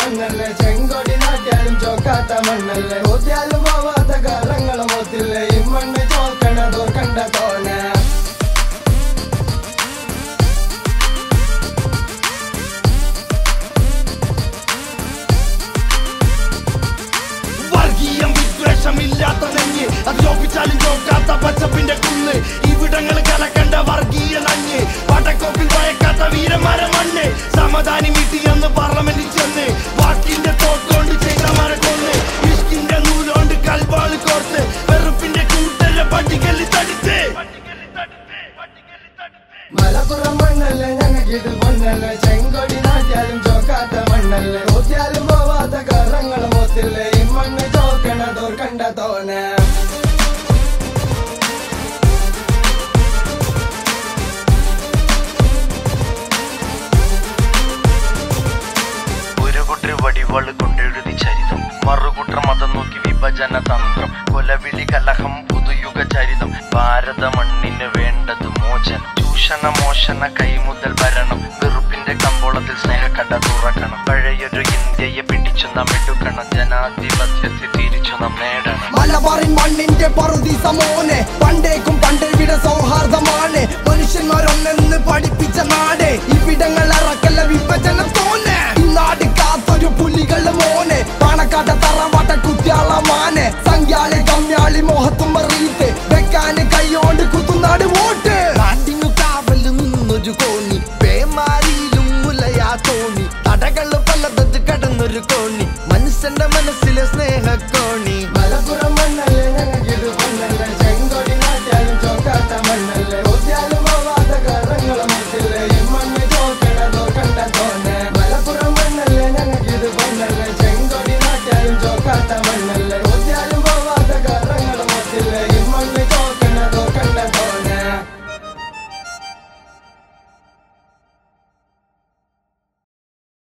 മണ്ണല്ലേ ചെങ്കൊടി നാട്ടിയാലും ചോക്കാത്ത മണ്ണല്ലേ ഒത്തിയാലും പോവാത്ത കാലങ്ങളും ഒത്തില്ലേ ഈ മണ്ണ് ചോക്കണതോ കണ്ട തോനെ വർഗീയം വിദ്വേഷമില്ലാത്ത നെഞ്ഞ് അത് ചോപ്പിച്ചാലും ചോക്കാത്ത പച്ചപ്പിന്റെ കുന്ന് ഇവിടങ്ങൾ കലക്കണ്ട വർഗീയ നഞ്ഞ് പടക്കോപ്പിൽ വയക്കാത്ത വീരന്മാരെ മണ്ണ് സമാധാനം വീട്ടിയെന്ന് പാർലമെന്റിൽ ചെന്ന് വാക്കിന്റെ തോട്ടുകൊണ്ട് ചെയ്ത മരക്കൊന്ന് ഇഷ്കിന്റെ നൂലോണ്ട് കൽവാള് കോർത്ത് വെറുപ്പിന്റെ കൂട്ടരെ പട്ടികല്ലി തടിച്ച് മലപ്പുറം മണ്ണല്ലേ ഞങ്ങൾക്കിത് പൊന്നല്ലേ ചെങ്കൊടി നാട്ടിയാലും ചോക്കാത്ത മണ്ണല്ലേ ഒത്തിയാലും പോവാത്ത കാലങ്ങളും ഒത്തില്ലേ ഈ മണ്ണ് ചോക്കണതോ കണ്ട തോനെ ഒരു കുട്ടർ വടിവാള് കൊണ്ടെഴുതി ചരിതം മറുകുട്ടർ മതം നോക്കി വിഭജന തന്ത്രം കൊലവിളി കലഹം പുതുയുഗ ചരിതം ഭാരത മണ്ണിന് വേണ്ടത് മോചനം ചൂഷണ മോഷണ കൈമുതൽ ഭരണം വെറുപ്പിന്റെ കമ്പോളത്തിൽ സ്നേഹക്കട തുറക്കണം പഴയൊരു ഇന്ത്യയെ പിടിച്ചു നാം എടുക്കണം ജനാധിപത്യത്തെ തിരിച്ചു നാം നേടണം മലബാറിൻ മണ്ണിന്റെ പറുതി സമോനെ പണ്ടേക്കും പണ്ടേ ഇവിടെ സൗഹാർദ്ദമാണ് മനുഷ്യന്മാരൊന്നെന്ന് പഠിപ്പിച്ച നാട് ഇവിടങ്ങൾ ഇറക്കല്ല വിഭജനം തോന്നെ ഈ നാട് കാത്തൊരു പുലികളുടെ മോനെ പണക്കാട്ട തറവാട്ട കുട്ടിയാള മാനെ സംഖ്യാളി കമ്മ്യാളി മോഹത്തും മറിയിട്ട് വെക്കാന് കൈയോണ്ട് കുത്തുനാട് വോട്ട് നാട്ടിനു കാവല് നിന്നൊരു കോണി പേമാരിയിലും മുലയാ തോണി തടകള് പലതത് കടന്നൊരു കോണി മനുഷ്യന്റെ മനസ്സിലെ സ്നേഹക്കോണി മലപ്പുറം മണ്ണല്ലേ ഞങ്ങൾക്കിത് പൊന്നല്ലേ ചെങ്കൊടി നാട്ടിയാലും ചോക്കാത്ത മണ്ണല്ലേ ഒത്തിയാലും പോവാത്ത കാലങ്ങളും ഒത്തില്ലേ ഈ മണ്ണ് ചോക്കണതോ കണ്ട തോനെ മലപ്പുറം മണ്ണല്ലേ ഞങ്ങൾക്കിത് പൊന്നല്ലേ ചെങ്കൊടി നാട്ടിയാലും ചോക്കാത്ത മണ്ണല്ലേ